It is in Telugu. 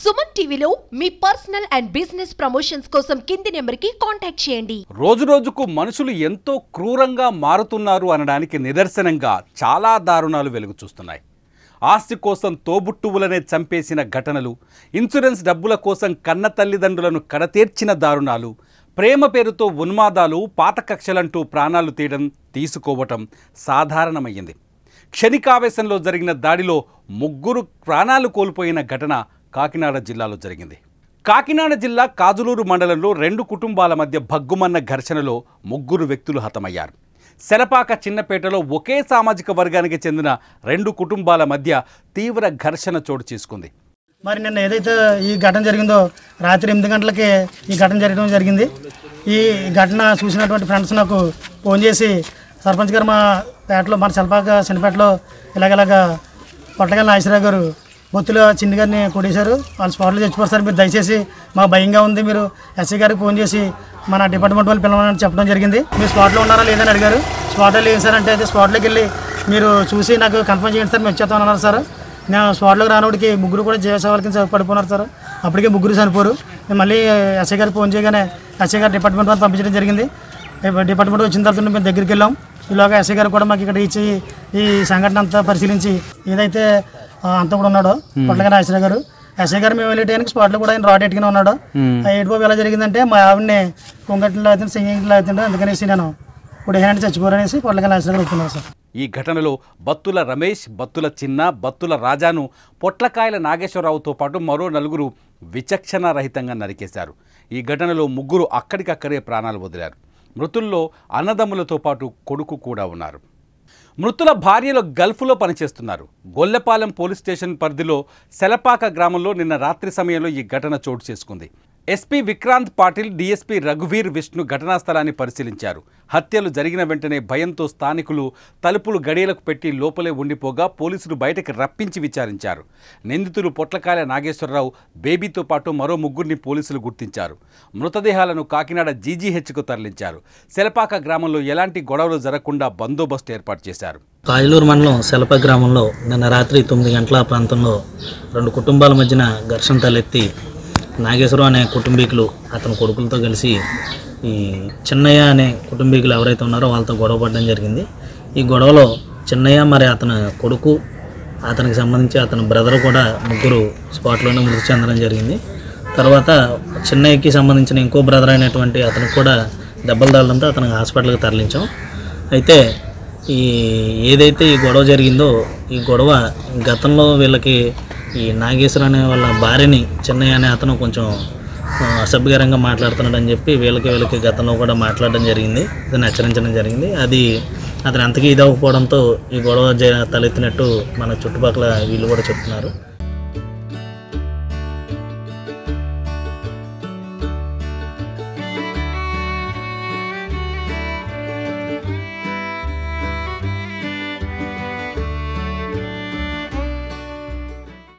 సుమన్ టీవీలో మీ పర్సనల్ అండ్ బిజినెస్ ప్రమోషన్స్ కోసం కింది నెంబర్కి కాంటాక్ట్ చేయండి రోజురోజుకు మనుషులు ఎంతో క్రూరంగా మారుతున్నారు అనడానికి నిదర్శనంగా చాలా దారుణాలు వెలుగు చూస్తున్నాయి ఆస్తి కోసం తోబుట్టువులనే చంపేసిన ఘటనలు ఇన్సూరెన్స్ డబ్బుల కోసం కన్న తల్లిదండ్రులను కడతీర్చిన దారుణాలు ప్రేమ పేరుతో ఉన్మాదాలు పాత కక్షలంటూ ప్రాణాలు తీయడం తీసుకోవటం సాధారణమయ్యింది క్షణికావేశంలో జరిగిన దాడిలో ముగ్గురు ప్రాణాలు కోల్పోయిన ఘటన కాకినాడ జిల్లాలో జరిగింది కాకినాడ జిల్లా కాజులూరు మండలంలో రెండు కుటుంబాల మధ్య భగ్గుమన్న ఘర్షణలో ముగ్గురు వ్యక్తులు హతమయ్యారు శరపాక చిన్నపేటలో ఒకే సామాజిక వర్గానికి చెందిన రెండు కుటుంబాల మధ్య తీవ్ర ఘర్షణ చోటు చేసుకుంది మరి నిన్న ఏదైతే ఈ ఘటన జరిగిందో రాత్రి ఎనిమిది గంటలకే ఈ ఘటన జరగడం జరిగింది ఈ ఘటన చూసినటువంటి ఫ్రెండ్స్ నాకు ఫోన్ చేసి సర్పంచ్ గారు మా పేటలో మన శల్పాక చిన్నపేటలో ఇలాగలాగా పొట్టగల నాగేశ్వరరావు గారు బొత్తులో చిన్ని గారిని కొట్టేశారు వాళ్ళు స్పాట్లో చచ్చిపోతారు సార్ మీరు దయచేసి మాకు భయంగా ఉంది మీరు ఎస్ఐ గారికి ఫోన్ చేసి మన డిపార్ట్మెంట్ వాళ్ళు పిలవమని చెప్పడం జరిగింది మీరు స్పాట్లో ఉన్నారా లేదని అడిగారు స్పాట్లో లేదు సార్ అంటే అయితే స్పాట్లోకి వెళ్ళి మీరు చూసి నాకు కన్ఫర్మ్ చేయండి సార్ మేము వచ్చేస్తామన్నారు సార్ నేను స్పాట్లోకి రానోడికి ముగ్గురు కూడా జీవసేవల కింద పడిపోయినారు సార్ అప్పటికే ముగ్గురు చనిపోరు నేను మళ్ళీ ఎస్ఐ గారికి ఫోన్ చేయగానే ఎస్ఐ గారు డిపార్ట్మెంట్ వాళ్ళు పంపించడం జరిగింది డిపార్ట్మెంట్ వచ్చిన తర్వాత మేము దగ్గరికి వెళ్ళాం ఈలోగా ఎస్ఐ గారు కూడా మాకు ఇక్కడ ఇచ్చి ఈ సంఘటన అంతా పరిశీలించి ఏదైతే ఆ, అంతా కూడా ఉన్నాడో పొట్లగా నాగేశ్వర గారు ఎస్ఐ గారు మేము వెళ్ళే టైంకి స్పాట్లో కూడా ఆయన రాడ్ ఎట్టుకుని ఉన్నాడు ఆ ఏడుబాబు ఎలా జరిగిందంటే మా ఆవిడని కొంగట్లో అవుతుంది సింగింగ్లో అవుతుండే అందుకనేసి నేను ఇప్పుడు ఏంటంటే చచ్చిపోరనేసి పొట్లగా నాగేశ్వర గారు ఒప్పుకున్నారు సార్ ఈ ఘటనలో బత్తుల రమేష్ బత్తుల చిన్న బత్తుల రాజాను పొట్లకాయల నాగేశ్వరరావుతో పాటు మరో నలుగురు విచక్షణ రహితంగా నరికేశారు ఈ ఘటనలో ముగ్గురు అక్కడికక్కడే ప్రాణాలు వదిలారు మృతుల్లో అన్నదమ్ములతో పాటు కొడుకు కూడా ఉన్నారు మృతుల భార్యలు గల్ఫ్లో పనిచేస్తున్నారు గొల్లపాలెం పోలీస్ స్టేషన్ పరిధిలో సెలపాక గ్రామంలో నిన్న రాత్రి సమయంలో ఈ ఘటన చోటు చేసుకుంది ఎస్పీ విక్రాంత్ పాటిల్ డీఎస్పీ రఘువీర్ విష్ణు ఘటనా స్థలాన్ని పరిశీలించారు హత్యలు జరిగిన వెంటనే భయంతో స్థానికులు తలుపులు గడియలకు పెట్టి లోపలే ఉండిపోగా పోలీసులు బయటకు రప్పించి విచారించారు నిందితులు పొట్లకాయల నాగేశ్వరరావు బేబీతో పాటు మరో ముగ్గురిని పోలీసులు గుర్తించారు మృతదేహాలను కాకినాడ జీజీహెచ్కు తరలించారు సెలపాక గ్రామంలో ఎలాంటి గొడవలు జరగకుండా బందోబస్తు ఏర్పాటు చేశారు కాజలూరు మండలం సెలప గ్రామంలో నిన్న రాత్రి తొమ్మిది గంటల ప్రాంతంలో రెండు కుటుంబాల మధ్యన ఘర్షణ తలెత్తి నాగేశ్వరం అనే కుటుంబీకులు అతని కొడుకులతో కలిసి ఈ చిన్నయ్య అనే కుటుంబీకులు ఎవరైతే ఉన్నారో వాళ్ళతో గొడవ పడడం జరిగింది ఈ గొడవలో చిన్నయ్య మరి అతని కొడుకు అతనికి సంబంధించి అతని బ్రదర్ కూడా ముగ్గురు స్పాట్లోనే మృతి చెందడం జరిగింది తర్వాత చిన్నయ్యకి సంబంధించిన ఇంకో బ్రదర్ అయినటువంటి అతనికి కూడా దెబ్బలు తగలడంతో అతనికి హాస్పిటల్కి తరలించాం అయితే ఈ ఏదైతే ఈ గొడవ జరిగిందో ఈ గొడవ గతంలో వీళ్ళకి ఈ నాగేశ్వర అనే వాళ్ళ భార్యని చెన్నయ్య అనే అతను కొంచెం ఆ, అసభ్యకరంగా మాట్లాడుతున్నాడని చెప్పి వీళ్ళకి వీళ్ళకి గతంలో కూడా మాట్లాడడం జరిగింది అతను హెచ్చరించడం జరిగింది అది అతను అంతకీ ఇదవ్వకపోవడంతో ఈ గొడవ జ తలెత్తినట్టు మన చుట్టుపక్కల వీళ్ళు కూడా చెప్తున్నారు